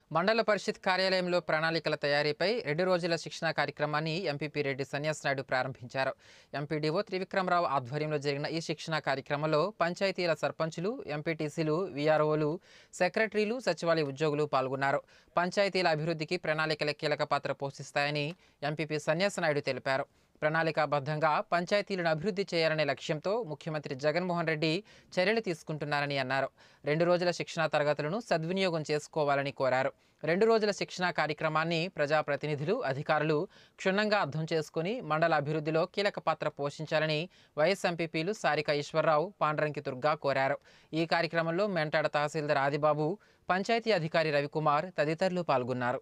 మండల పరిషత్ కార్యాలయంలో ప్రణాళికల తయారీపై రెండు రోజుల శిక్షణా కార్యక్రమాన్ని ఎంపీపీ రెడ్డి సన్యాస్ నాయుడు ప్రారంభించారు ఎంపీడీఓ త్రివిక్రమరావు ఆధ్వర్యంలో జరిగిన ఈ శిక్షణా కార్యక్రమంలో పంచాయతీల సర్పంచులు ఎంపీటీసీలు వీఆర్ఓలు సెక్రటరీలు సచివాలయ ఉద్యోగులు పాల్గొన్నారు పంచాయతీల అభివృద్ధికి ప్రణాళికల కీలక పాత్ర పోషిస్తాయని ఎంపీపీ సన్యాస్ నాయుడు తెలిపారు ప్రణాళికాబద్ధంగా పంచాయతీలను అభివృద్ధి చేయాలనే లక్ష్యంతో ముఖ్యమంత్రి జగన్మోహన్ రెడ్డి చర్యలు తీసుకుంటున్నారని అన్నారు రెండు రోజుల శిక్షణా తరగతులను సద్వినియోగం చేసుకోవాలని కోరారు రెండు రోజుల శిక్షణా కార్యక్రమాన్ని ప్రజాప్రతినిధులు అధికారులు క్షుణ్ణంగా అర్థం చేసుకుని మండల అభివృద్ధిలో కీలక పాత్ర పోషించాలని వైఎస్ ఎంపీపీలు సారిక ఈశ్వరరావు పాండ్రంకి దుర్గా కోరారు ఈ కార్యక్రమంలో మెంటాడ తహసీల్దార్ ఆదిబాబు పంచాయతీ అధికారి రవికుమార్ తదితరులు పాల్గొన్నారు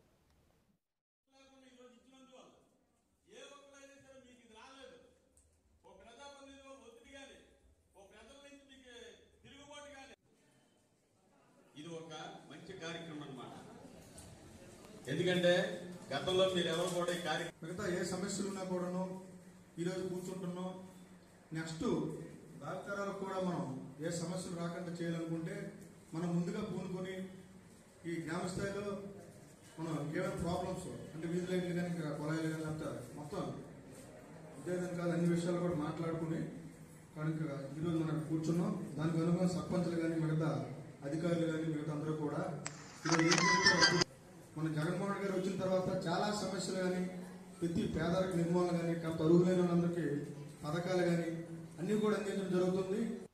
ఏ ఒక్కరైనా సరే మీకు ఇది రాలేదు ఓ ప్రజాప్రతినిధిలో ఒత్తిడి కానీ ఓ ప్రజల నుంచి మీకు తిరుగుబాటు కానీ ఇది ఒక మంచి కార్యక్రమం అన్నమాట ఎందుకంటే గతంలో మీరు ఎవరు కూడా ఈ కార్యక్రమం మిగతా ఏ సమస్యలు ఉన్నా కూడాను ఈరోజు కూర్చుంటున్నాం నెక్స్ట్ భావితరాలకు కూడా మనం ఏ సమస్యలు రాకుండా చేయాలనుకుంటే మనం ముందుగా పూనుకొని ఈ గ్రామ స్థాయిలో మనం కేవలం ప్రాబ్లమ్స్ అంటే వీధి లైట్లు కానీ ఇంకా కొలాయిలు కానీ అంతా మొత్తం ఉద్యోగం కాదు అన్ని విషయాలు కూడా మాట్లాడుకుని కనుక ఈరోజు మనం కూర్చున్నాం దానికి అనుగుణంగా సర్పంచ్లు కానీ మిగతా అధికారులు కానీ మిగతా అందరూ కూడా ఈరోజు ఏం చేస్తారో మన జగన్మోహన్ గారు వచ్చిన తర్వాత చాలా సమస్యలు కానీ ప్రతి పేదరిక నిర్మూలన కానీ కాకపోతే అరువులైన వాళ్ళందరికీ పథకాలు కానీ అన్నీ కూడా అందించడం జరుగుతుంది